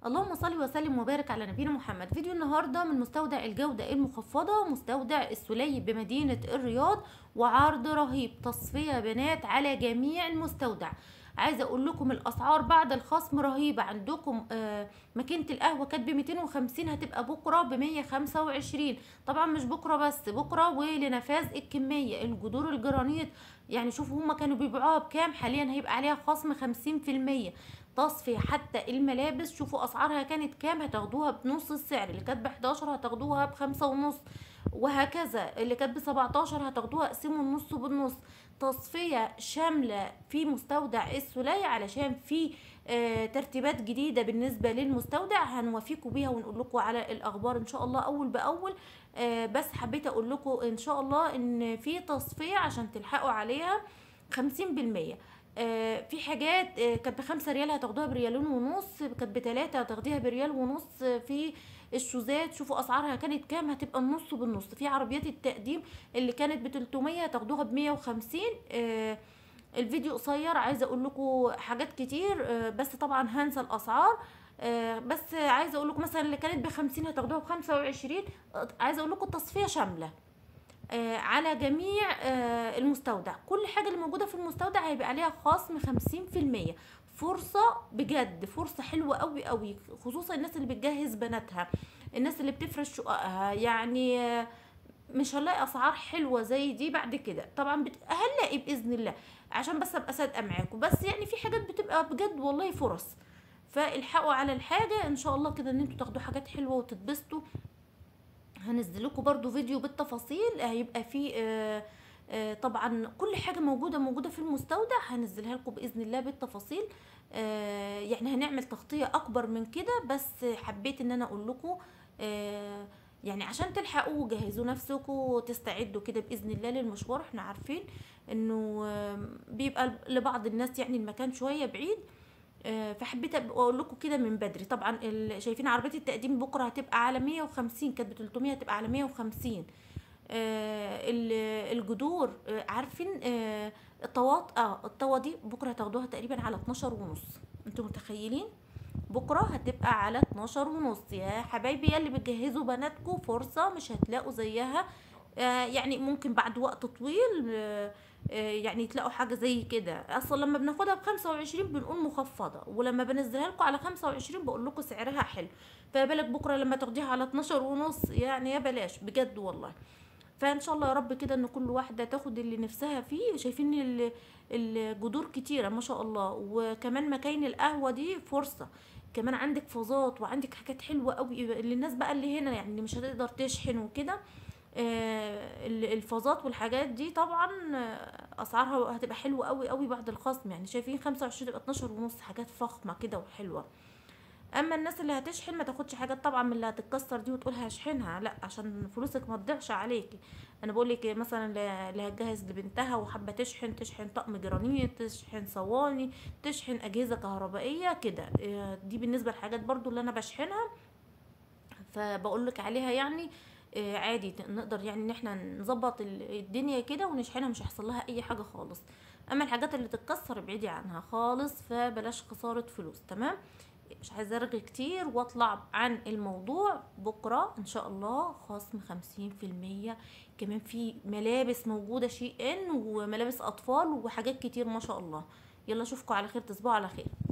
اللهم صل وسلم وبارك على نبينا محمد فيديو النهارده من مستودع الجودة المخفضة مستودع السليب بمدينة الرياض وعرض رهيب تصفية بنات على جميع المستودع عايزه اقول لكم الاسعار بعد الخصم رهيبه عندكم آه ماكينه القهوه كانت ب 250 هتبقى بكره ب 125 طبعا مش بكره بس بكره ولنفاذ الكميه الجذور الجرانيت يعني شوفوا هما كانوا بيبيعوها بكام حاليا هيبقى عليها خصم 50% تصفية حتى الملابس شوفوا اسعارها كانت كام هتاخدوها بنص السعر اللي كانت ب 11 هتاخدوها بخمسة ونص وهكذا اللي كانت ب 17 هتاخدوها اقسموا النص بالنص تصفية شاملة في مستودع السلية علشان في آه ترتيبات جديدة بالنسبة للمستودع هنوافيكم بيها ونقول لكم على الأخبار إن شاء الله أول بأول آه بس حبيت أقول لكم إن شاء الله إن في تصفية عشان تلحقوا عليها خمسين بالمية آه في حاجات آه كانت بخمسة ريال هتاخدوها بريالين ونص كانت بتلاتة هتاخديها بريال ونص في الشوزات شوفوا اسعارها كانت كام هتبقى النص بالنص في عربيات التقديم اللي كانت ب 300 هتاخدوها ب 150 آه الفيديو قصير عايزه اقول لكم حاجات كتير آه بس طبعا هنسى الاسعار آه بس عايزه اقول لكم مثلا اللي كانت ب 50 هتاخدوها ب 25 آه عايزه اقول لكم التصفيه شامله آه على جميع آه المستودع كل حاجه اللي موجوده في المستودع هيبقى عليها خصم 50% فرصه بجد فرصه حلوه قوي قوي خصوصا الناس اللي بتجهز بناتها الناس اللي بتفرش شققها يعني آه مش هنلاقي اسعار حلوه زي دي بعد كده طبعا بت... هنلاقي باذن الله عشان بس ابقى صادقه معاكم بس يعني في حاجات بتبقى بجد والله فرص فالحقوا على الحاجه ان شاء الله كده ان انتوا تاخدوا حاجات حلوه وتتبسطوا هنزل لكم برضو فيديو بالتفاصيل هيبقى فيه آه آه طبعا كل حاجه موجوده موجوده في المستودع هنزلها لكم باذن الله بالتفاصيل آه يعني هنعمل تغطيه اكبر من كده بس حبيت ان انا اقول لكم آه يعني عشان تلحقوا وجهزوا نفسكم وتستعدوا كده باذن الله للمشوار احنا عارفين انه بيبقى لبعض الناس يعني المكان شويه بعيد فحبيت اقول لكم كده من بدري طبعا شايفين عربيه التقديم بكره هتبقى على 150 كانت ب 300 هتبقى على 150 الجذور عارفين الطواط اه الطوا دي بكره هتاخدوها تقريبا على 12 ونص انتوا متخيلين بكره هتبقى على 12 ونص يا حبايبي يا اللي بتجهزوا بناتكم فرصه مش هتلاقوا زيها آه يعني ممكن بعد وقت طويل آه يعني تلاقوا حاجه زي كده اصلا لما بناخدها ب 25 بنقول مخفضه ولما بنزلها لكم على 25 بقول لكم سعرها حلو فبالك بكره لما تاخديها على 12 ونص يعني يا بلاش بجد والله فان شاء الله يا رب كده ان كل واحده تاخد اللي نفسها فيه شايفين الجذور كتيره ما شاء الله وكمان مكاين القهوه دي فرصه كمان عندك فازات وعندك حاجات حلوه قوي للناس بقى اللي هنا يعني اللي مش هتقدر تشحن وكده آه الفازات والحاجات دي طبعا اسعارها هتبقى حلوه قوي قوي بعد الخصم يعني شايفين 25 تبقى 12 ونص حاجات فخمه كده وحلوه اما الناس اللي هتشحن ما تاخدش حاجات طبعا من اللي هتتكسر دي وتقول هشحنها لا عشان فلوسك ما تضيعش عليكي انا بقول لك مثلا اللي هتجهز لبنتها وحابه تشحن تشحن طقم جرانيت تشحن صواني تشحن اجهزه كهربائيه كده دي بالنسبه للحاجات برضو اللي انا بشحنها فبقول لك عليها يعني عادي نقدر يعني ان احنا نظبط الدنيا كده ونشحنها مش هيحصل لها اي حاجه خالص اما الحاجات اللي تتكسر ابعدي عنها خالص فبلاش خساره فلوس تمام مش عايزه ارغي كتير واطلع عن الموضوع بكره ان شاء الله خصم خمسين في المية كمان في ملابس موجوده شيء ان وملابس اطفال وحاجات كتير ما شاء الله يلا اشوفكم على خير تصبحوا على خير